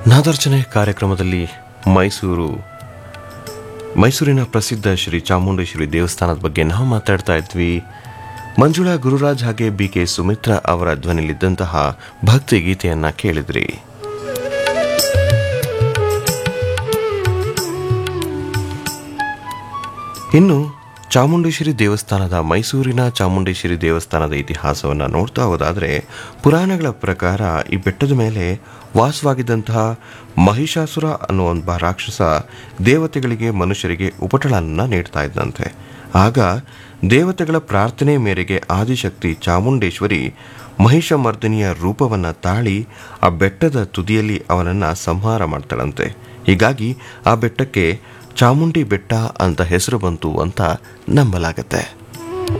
ನಾದಾರ್ಚನೆ ಕಾರ್ಯಕ್ರಮದಲ್ಲಿ ಮೈಸೂರು ಮೈಸೂರಿನ ಪ್ರಸಿದ್ಧ ಶ್ರೀ ಚಾಮುಂಡೇಶ್ವರಿ ದೇವಸ್ಥಾನದ ಬಗ್ಗೆ ನಾವು ಮಾತಾಡ್ತಾ ಇದ್ವಿ ಮಂಜುಳಾ ಗುರುರಾಜ್ ಹಾಗೆ ಬಿ ಕೆ ಸುಮಿತ್ರಾ ಅವರ ಧ್ವನಿಲಿದ್ದಂತಹ ಭಕ್ತಿ ಗೀತೆಯನ್ನ ಕೇಳಿದ್ರಿ ಇನ್ನು ಚಾಮುಂಡೇಶ್ವರಿ ದೇವಸ್ಥಾನದ ಮೈಸೂರಿನ ಚಾಮುಂಡೇಶ್ವರಿ ದೇವಸ್ಥಾನದ ಇತಿಹಾಸವನ್ನು ನೋಡ್ತಾ ಹೋದಾದರೆ ಪುರಾಣಗಳ ಪ್ರಕಾರ ಈ ಬೆಟ್ಟದ ಮೇಲೆ ವಾಸವಾಗಿದ್ದಂತಹ ಮಹಿಷಾಸುರ ಅನ್ನುವಂತಹ ರಾಕ್ಷಸ ದೇವತೆಗಳಿಗೆ ಮನುಷ್ಯರಿಗೆ ಉಪಟಳನ ನೀಡ್ತಾ ಇದ್ದಂತೆ ಆಗ ದೇವತೆಗಳ ಪ್ರಾರ್ಥನೆ ಮೇರೆಗೆ ಆದಿಶಕ್ತಿ ಚಾಮುಂಡೇಶ್ವರಿ ಮಹಿಷಮರ್ದಿನಿಯ ರೂಪವನ್ನು ತಾಳಿ ಆ ಬೆಟ್ಟದ ತುದಿಯಲ್ಲಿ ಅವನನ್ನು ಸಂಹಾರ ಮಾಡ್ತಾಳಂತೆ ಹೀಗಾಗಿ ಆ ಬೆಟ್ಟಕ್ಕೆ ಚಾಮುಂಡಿ ಬೆಟ್ಟ ಅಂತ ಹೆಸರು ಬಂತು ಅಂತ ನಂಬಲಾಗತ್ತೆ